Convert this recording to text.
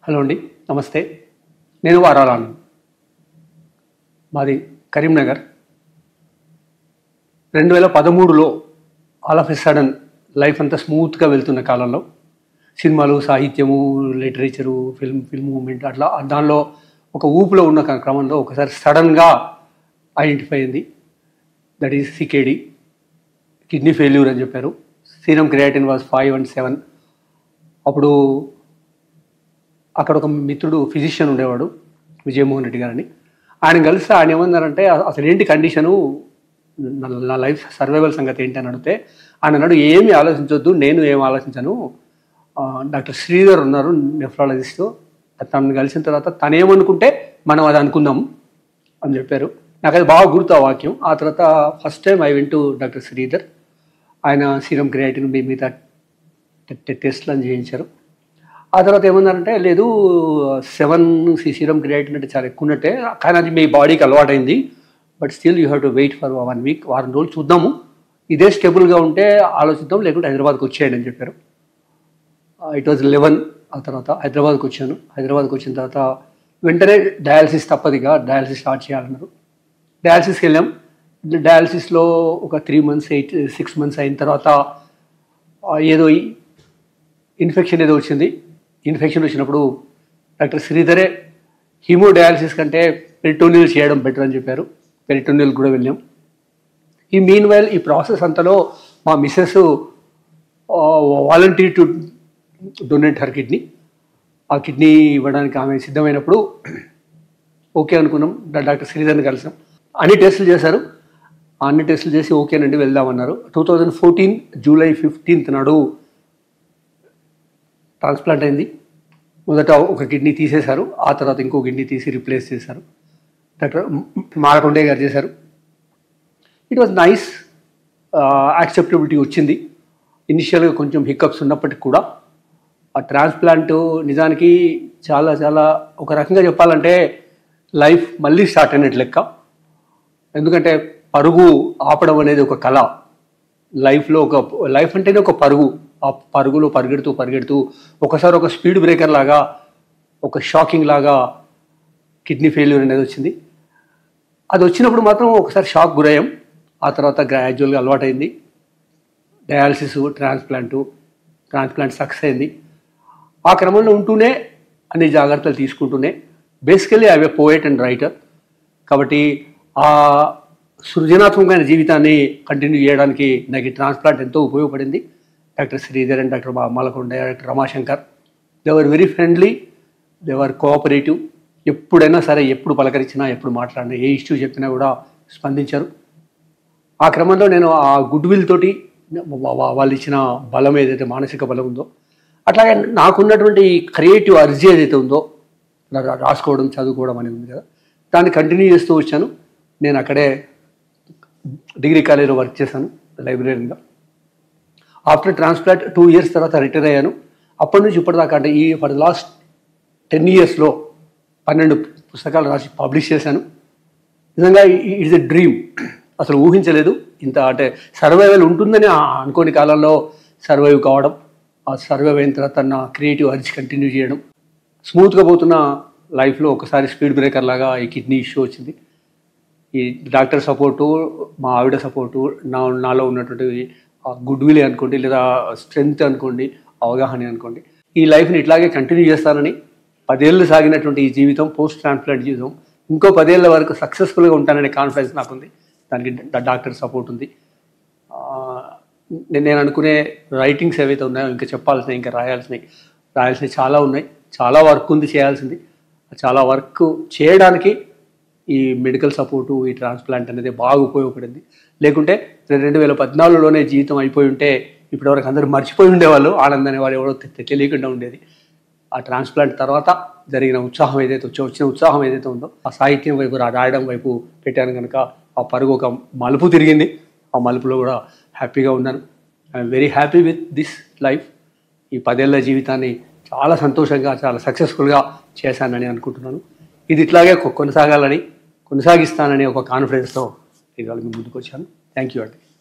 hello అండి నమస్తే నేను వారాలాను మాది కరీంనగర్ రెండు వేల పదమూడులో all of a sudden life అంతా స్మూత్గా వెళ్తున్న కాలంలో సినిమాలు సాహిత్యము లిటరేచరు ఫిల్మ్ ఫిల్మ్ మూమెంట్ అట్లా దానిలో ఒక ఊపులో ఉన్న క- క్రమంలో ఒకసారి సడన్గా ఐడెంటిఫై అయింది that is CKD kidney failure అని చెప్పారు serum creatinine was five and seven అప్పుడు అక్కడ ఒక మిత్రుడు ఫిజిషియన్ ఉండేవాడు విజయమోహన్ రెడ్డి గారని ఆయన కలిసి ఆయన ఏమన్నారంటే అ- అసలు ఏంటి కండిషను నా- నా లైఫ్ సర్వైవల్ సంగతి ఏంటి అని అడిగితే ఆయన అన్నాడు ఏమి ఆలోచించొద్దు నేను ఏం ఆలోచించాను ఆ, డాక్టర్ శ్రీధర్ ఉన్నారు నెఫ్రాలజిస్ట్ తనని కలిసిన తర్వాత తను ఏమనుకుంటే మనం అది అనుకుందాము అని చెప్పారు నాకు అది బాగా గుర్తు ఆ వాక్యం ఆ తర్వాత first time I went to doctor Sridhar ఆయన సీరం క్రియేటిన్ మీ మిగతా టెస్ట్లు అని చేయించారు ఆ తర్వాత ఏమన్నారంటే లేదు సెవెన్ సీరం క్రియేటిన్ అంటే చాలా ఎక్కువ ఉన్నట్టే కానీ అది మీ బాడీకి అలవాటైంది but still you have to wait for one week వారం రోజులు చూద్దాము ఇదే స్టేబుల్గా ఉంటే ఆలోచిద్దాం లేకుంటే హైదరాబాద్కి వచ్చేయండి అని చెప్పారు ఇట్ వాజ్ లెవెన్ ఆ తర్వాత హైదరాబాద్కి వచ్చాను హైదరాబాద్కి వచ్చిన తర్వాత వెంటనే డయాలసిస్ తప్పదిగా డయాలసిస్ స్టార్ట్ చేయాలన్నారు డయాలసిస్కి వెళ్ళాం డయాలసిస్లో ఒక three months eight six months అయిన తర్వాత ఆ, ఏదో ఇన్ఫెక్షన్ ఏదో వచ్చింది ఇన్ఫెక్షన్ వచ్చినప్పుడు డాక్టర్ శ్రీధరే హీమో డయాలసిస్ కంటే పెరిటోనియల్ చేయడం బెటర్ అని చెప్పారు పెరిటోనియల్ కూడా వెళ్ళాం ఈ మీన్ వైల్ ఈ ప్రాసెస్ అంతలో మా missus volunteer to donate her kidney ఆ కిడ్నీ ఇవ్వడానికి ఆమె సిద్ధమైనప్పుడు ఓకే అనుకున్నాం డా- డాక్టర్ శ్రీధర్ని కలిసాం అన్ని టెస్టులు చేశారు ఆ అన్ని టెస్టులు చేసి ఓకేనండి వెళ్దామన్నారు two thousand fourteen July fifteenth నాడు ట్రాన్స్ప్లాంట్ అయింది మొదట ఒక కిడ్నీ తీసేశారు ఆ తర్వాత ఇంకో కిడ్నీ తీసి రిప్లేస్ చేశారు డాక్టర్ మారకొండే గారు చేశారు ఇట్ వాజ్ నైస్ యాక్సెప్టబిలిటీ వచ్చింది ఇనిషియల్గా కొంచెం హిక్కప్స్ ఉన్నప్పటికీ కూడా ఆ ట్రాన్స్ప్లాంట్ నిజానికి చాలా చాలా ఒక రకంగా చెప్పాలంటే లైఫ్ మళ్ళీ స్టార్ట్ అయినట్టు లెక్క ఎందుకంటే పరుగు ఆపడం అనేది ఒక కళ లైఫ్లో ఒక లైఫ్ అంటేనే ఒక పరుగు ఆ పరుగులో పరిగెడుతూ పరిగెడుతూ ఒకసారి ఒక స్పీడ్ బ్రేకర్ లాగా ఒక షాకింగ్ లాగా కిడ్నీ ఫెయిల్యూర్ అనేది వచ్చింది అది వచ్చినప్పుడు మాత్రం ఒకసారి షాక్ గురయ్యాం ఆ తర్వాత గ్రాడ్యువల్గా అలవాటైంది డయాలసిస్ ట్రాన్స్ప్లాంటు ట్రాన్స్ప్లాంట్ సక్సెస్ అయింది ఆ క్రమంలో ఉంటూనే అన్ని జాగ్రత్తలు తీసుకుంటూనే basically I poet and writer కాబట్టి ఆ సృజనాత్మకమైన జీవితాన్ని కంటిన్యూ చేయడానికి నాకు ఈ ట్రాన్స్ప్లాంట్ ఎంతో ఉపయోగపడింది doctor Sridhar and doctor Malakonda doctor Ramashankar they were very friendly they were cooperative ఎప్పుడైనా సరే ఎప్పుడు పలకరించినా ఎప్పుడు మాట్లాడినా ఏ ఇష్యూ చెప్పినా కూడా స్పందించారు ఆ క్రమంలో నేను ఆ గుడ్ విల్ తోటి వా- వా- వాళ్ళు ఇచ్చిన బలం ఏదైతే మానసిక బలం ఉందో అట్లాగే నాకున్నటువంటి క్రియేటివ్ అర్జీ ఏదైతే ఉందో రా- రా- రాసుకోవడం చదువుకోవడం అనేది ఉంది కదా దాన్ని కంటిన్యూ చేస్తూ వచ్చాను నేను అక్కడే డిగ్రీ కాలేజీలో వర్క్ చేశాను లైబ్రరీగా ఆఫ్టర్ ట్రాన్స్ప్లాంట్ టూ ఇయర్స్ తర్వాత రిటైర్ అయ్యాను అప్పటి నుంచి ఇప్పటిదాకా అంటే ఈ ఫర్ లాస్ట్ టెన్ ఇయర్స్లో పన్నెండు పుస్తకాలు రాసి పబ్లిష్ చేశాను నిజంగా ఇట్స్ ఎ డ్రీమ్ అసలు ఊహించలేదు ఇంత అంటే సర్వైవల్ ఉంటుందని ఆ అనుకోని కాలంలో సర్వైవ్ కావడం ఆ సర్వైవ్ అయిన తర్వాత నా క్రియేటివ్ అర్జ్ కంటిన్యూ చేయడం స్మూత్గా పోతున్న లైఫ్లో ఒకసారి స్పీడ్ బ్రేకర్ లాగా ఈ కిడ్నీ ఇష్యూ వచ్చింది ఈ డాక్టర్ సపోర్టు మా ఆవిడ సపోర్టు నా నాలో ఉన్నటువంటి గుడ్ విల్ అనుకోండి లేదా స్ట్రెంగ్త్ అనుకోండి అవగాహన అనుకోండి ఈ లైఫ్ని ఇట్లాగే కంటిన్యూ చేస్తానని పదేళ్ళు సాగినటువంటి ఈ జీవితం పోస్ట్ ట్రాన్స్ప్లాంట్ జీవితం ఇంకో పదేళ్ల వరకు సక్సెస్ఫుల్గా ఉంటాననే కాన్ఫిడెన్స్ నాకుంది దానికి డా- డాక్టర్ సపోర్ట్ ఉంది ఆ, నేను నేను అనుకునే రైటింగ్స్ ఏవైతే ఉన్నాయో ఇంకా చెప్పాల్సినవి ఇంకా రాయాల్సినవి రాయాల్సినవి చాలా ఉన్నాయి చాలా వర్క్ ఉంది చేయాల్సింది చాలా వర్క్ చేయడానికి ఈ మెడికల్ సపోర్టు ఈ ట్రాన్స్ప్లాంట్ అనేది బాగా ఉపయోగపడింది లేకుంటే రెండు వేల పద్నాలుగులోనే జీవితం అయిపోయి ఉంటే ఇప్పటివరకు అందరూ మర్చిపోయి ఉండేవాళ్ళు ఆనంద్ అనేవాడు ఎవడో తె- తెలియకుండా ఉండేది ఆ ట్రాన్స్ప్లాంట్ తర్వాత జరిగిన ఉత్సాహం ఏదైతే వచ్చో వచ్చిన ఉత్సాహం ఏదైతే ఉందో ఆ సాహిత్యం వైపు రా- రాయడం వైపు పెట్టాను కనుక ఆ పరుగు ఒక మలుపు తిరిగింది ఆ మలుపులో కూడా హ్యాపీగా ఉన్నాను I'm very happy with this life ఈ పదేళ్ల జీవితాన్ని చాలా సంతోషంగా చాలా సక్సెస్ఫుల్గా చేశానని అనుకుంటున్నాను ఇది ఇట్లాగే కొ- కొనసాగాలని కొనసాగిస్తానని ఒక కాన్ఫిడెన్స్తో ఇవాళ మీ ముందుకు వచ్చాను థ్యాంక్ యూ అండి